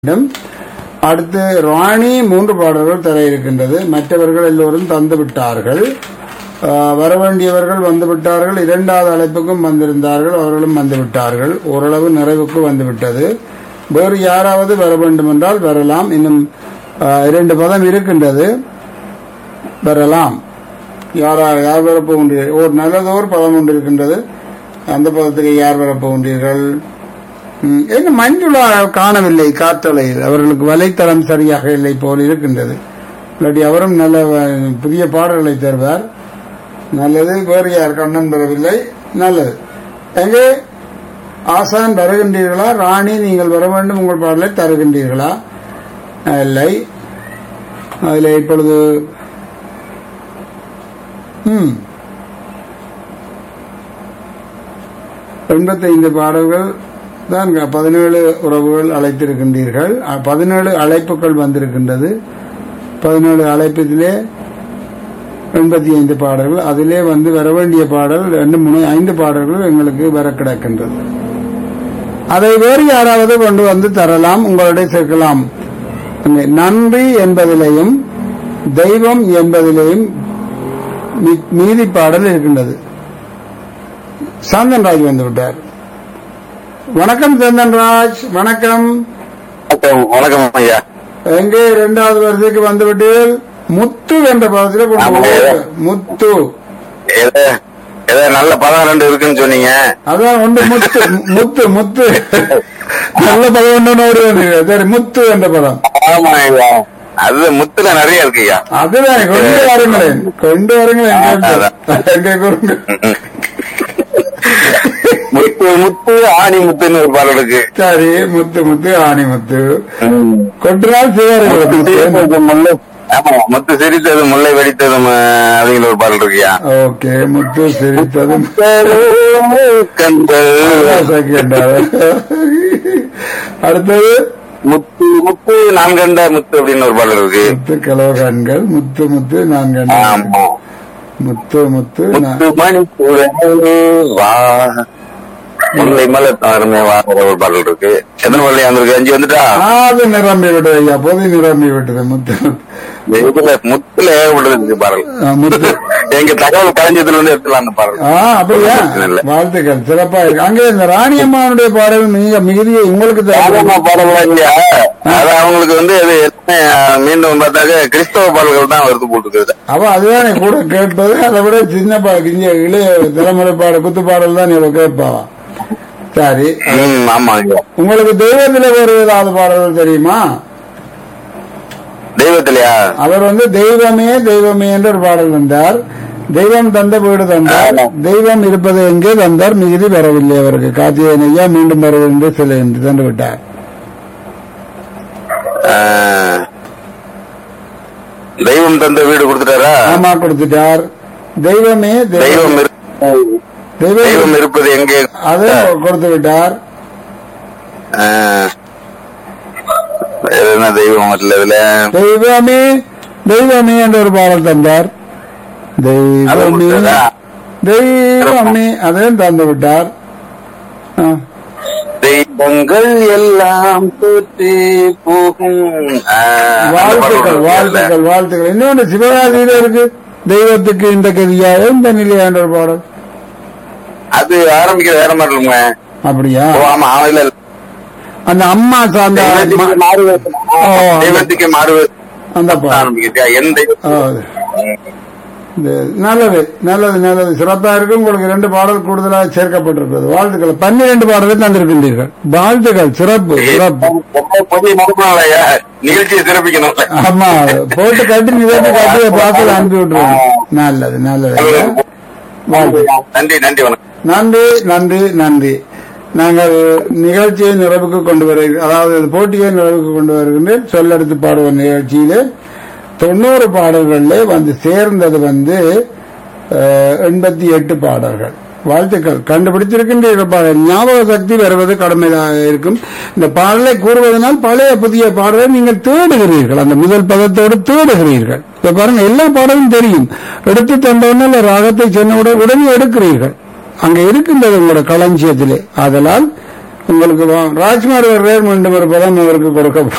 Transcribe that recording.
வேண்டும் அடுத்து ராணி மூன்று பாடல்கள் தர இருக்கின்றது மற்றவர்கள் எல்லோரும் தந்து விட்டார்கள் ஆஹ், வரவேண்டியவர்கள் வந்து விட்டார்கள் இரண்டாவது அழைப்புக்கும் வந்திருந்தார்கள் அவர்களும் வந்து விட்டார்கள் ஓரளவு நிறைவுக்கு வந்துவிட்டது வேறு யாராவது வர வேண்டும் என்றால் வரலாம் இன்னும் ஆஹ், இரண்டு பதம் இருக்கின்றது வரலாம் யாரா யார் வரப்போகின்றீர்கள் ஒரு நல்லதோர் பதம் ஒன்று இருக்கின்றது அந்த பதத்துக்கு யார் வரப்போகின்றீர்கள் ம், என்ன மஞ்சுளா காணவில்லை காற்றலையில் அவர்களுக்கு வலைத்தளம் சரியாக இல்லை போல் இருக்கின்றது இல்லாட்டி அவரும் நல்ல அஹ், புதிய பாடல்களை தருவார் நல்லது வேறு யார் கண்ணன் பெறவில்லை நல்லது எங்கே ஆசான் வருகின்றீர்களா ராணி நீங்கள் வர வேண்டும் உங்கள் பாடலை தருகின்றீர்களா இல்லை அதில் இப்பொழுது ம் எண்பத்தைந்து பாடல்கள் தான் பதினேழு உறவுகள் அழைத்திருக்கின்றீர்கள் அ- பதினேழு அழைப்புகள் வந்திருக்கின்றது பதினேழு அழைப்பதிலே எண்பத்தி ஐந்து பாடல்கள் அதிலே வந்து வர வேண்டிய பாடல் ரெண்டு மூணு ஐந்து பாடல்கள் எங்களுக்கு வர கிடக்கின்றது அதை வேறு யாராவது கொண்டு வந்து தரலாம் உங்களுடைய சேர்க்கலாம் அங்கே நன்றி என்பதிலேயும் தெய்வம் என்பதிலேயும் மீ- மீதி பாடல் இருக்கின்றது சாந்தன்ராஜ் வந்து விட்டார் வணக்கம் சந்தன்ராஜ் வணக்கம் வணக்கம் வணக்கம் ஐயா எங்கே இரண்டாவது வருஷத்துக்கு வந்து விட்டீர்கள் முத்து என்ற பதத்தில் கொண்டு ஆமா. வந்து முத்து ஏதோ ஏதோ நல்ல பதம் ரெண்டு இருக்குன்னு சொன்னீங்க அதான் ஒன்று முத்து முத்து முத்து நல்ல பதம் ஒன்று ஓடி வந்தீர்கள் சரி முத்து என்ற பதம் ஆமா ஐயா அது முத்துல நிறைய இருக்கு ஐயா அதுதான் கொண்டு வருங்களேன் கொண்டு வருங்களேன் கேட்டு. எங்கே கொடுங்க முத்து முத்து ஆணி முத்துன்னு ஒரு பாடல் இருக்கு சரி முத்து முத்து ஆணி முத்து கொன்றால் சிவர்கள் சிரித்தது முல்லை ஆமா முத்து சிரித்தது முல்லை வெடித்ததும் அஹ், அப்படிங்கிற ஒரு பாடல் இருக்குயா ஓகே முத்து சிரித்ததும் கண்கள் செகண்டாவது. அடுத்தது முத்து முத்து நான் கண்ட முத்து அப்படின்னு ஒரு பாடல் இருக்கு முத்து கலவ கண்கள் முத்து முத்து நான் கண்ட ஆமா முத்து முத்து நான் முத்து மணி சூழலே வா முல்லை மலர் தாருமே வாங்கிற ஒரு பாடல் இருக்கு எத்தனை பள்ளி வந்திருக்கு அஞ்சு வந்துட்டா ஆ, அது நிரம்பி விட்டது ஐயா பொது நிரம்பி விட்டது முத்து இதுல முத்துல ஏகப்பட்டது இருக்கு பாடல் ஆ, முத்து எங்க தகவல் கலைஞத்துல இருந்து எடுத்துலாம் அந்த பாடல் ஆ அப்படியா இல்ல. வாழ்த்துக்கள் சிறப்பா இருக்கு அங்கே இந்த ராணியம்மானுடைய பாடல் மிக மிகுதியை உங்களுக்கு ஆகமா தெரியும் பாடலாம் இல்லையா அது அவங்களுக்கு வந்து அது எல்லாமே மீண்டும் பார்த்தாக்க கிறிஸ்தவ பாடல்கள் தான் வருது போட்டுக்கிறது அவ அதுதானே கூட கேட்பது அதை விட சின்ன பா இங்க இளைய தலைமுறை பாட குத்து பாடல் தான் இவ கேட்பாவா சரி ம் ஆமா ஐயா உங்களுக்கு தெய்வத்துல வேறு ஏதாவது பாடல்கள் தெரியுமா தெய்வத்திலயா அவர் வந்து தெய்வமே தெய்வமே என்று ஒரு பாடல் வந்தார் தெய்வம் தந்த வீடு தந்தார் ஆமா. தெய்வம் இருப்பது எங்கே தந்தார் மிகுதி வரவில்லை அவருக்கு கார்த்திகேயன் ஐயா மீண்டும் வருவென்று சில என்று தந்து விட்டார் ஆஹ், தெய்வம் தந்த வீடு கொடுத்துட்டாரா ஆமா கொடுத்துட்டார் தெய்வமே தெய்வம் தெய்வம் இரு- தெய்வம் தெய்வம் இருப்பது எங்கே அதை கொடுத்து விட்டார் ஆஹ், வேற என்ன தெய்வம் வரல இதுல தெய்வமே தெய்வமே என்ற ஒரு பாடல் தந்தார் அதை தெய்வமே கொடுத்தாரா? தெய்வமே அதையும் தந்து விட்டார் ஆ. தெய்வங்கள் எல்லாம் தோற்றே போகும் ஆஹ், அந்த பாடல் வாழ்த்துக்கள் இருக்குல்ல. வாழ்த்துக்கள் வாழ்த்துக்கள் இன்னொன்று சிவகாசியில இருக்கு தெய்வத்துக்கு இந்த கதியாக இந்த நிலையா என்ற ஒரு பாடல் அது ஆரம்பிக்கிற வேற மாதிரி இருக்குங்க அப்படியா ஓ ஆமா ஆமா, இல்ல இல்ல. அந்த அம்மா சார்ந்த தெய்வத்துக்கு அம்மா- மாறுவது ஓ, அந்த- தெய்வத்துக்கு மாறுவது அந்த பாடல் ஆரம்பிக்கிறா என் தெய்வம் ஓ, இந்த நல்லது நல்லது நல்லது சிறப்பா இருக்கு உங்களுக்கு ரெண்டு பாடல் கூடுதலாக சேர்க்கப்பட்டிருக்கிறது வாழ்த்துக்கள் பன்னிரண்டு பாடல்கள் தந்திருக்கின்றீர்கள் வாழ்த்துக்கள் சிறப்பு சிறப்பு ரொம்ப புதிய மறுநாளையா நிகழ்ச்சியை சிறப்பிக்கணும் ஆமா போட்டு கட்டி நிகழ்ச்சி கட்டி பார்த்து அனுப்பி விட்டுருவோம் நல்லது நல்லது வாழ்த்துக்கள் நன்றி நன்றி வணக்கம் நன்றி நன்றி நன்றி நாங்கள் நிகழ்ச்சியை நிறைவுக்கு கொண்டு வர அதாவது போட்டியை நிறைவுக்கு கொண்டு வருகின்றேன் சொல்லெடுத்து பாடுவோம் நிகழ்ச்சியிலே தொண்ணூறு பாடல்களிலே வந்து சேர்ந்தது வந்து அஹ், எண்பத்தி எட்டு பாடல்கள் வாழ்த்துக்கள் கண்டுபிடித்திருக்கின்றீர்கள் பாடல் ஞாபக சக்தி வருவது கடமையாக இருக்கும் இந்த பாடலை கூறுவதனால் பழைய புதிய பாடலை நீங்கள் தேடுகிறீர்கள் அந்த முதல் பதத்தோடு தேடுகிறீர்கள் இப்ப பாருங்க எல்லா பாடலும் தெரியும் எடுத்து தந்தவுடனே இல்ல ராகத்தை சொன்னவுடன் உடனே எடுக்கிறீர்கள் அங்க இருக்கின்றது உங்களோட களஞ்சியத்திலே ஆதலால் உங்களுக்கு வா- ராஜ்குமார் வர்றார் மீண்டும் ஒரு பதம் அவருக்கு கொடுக்க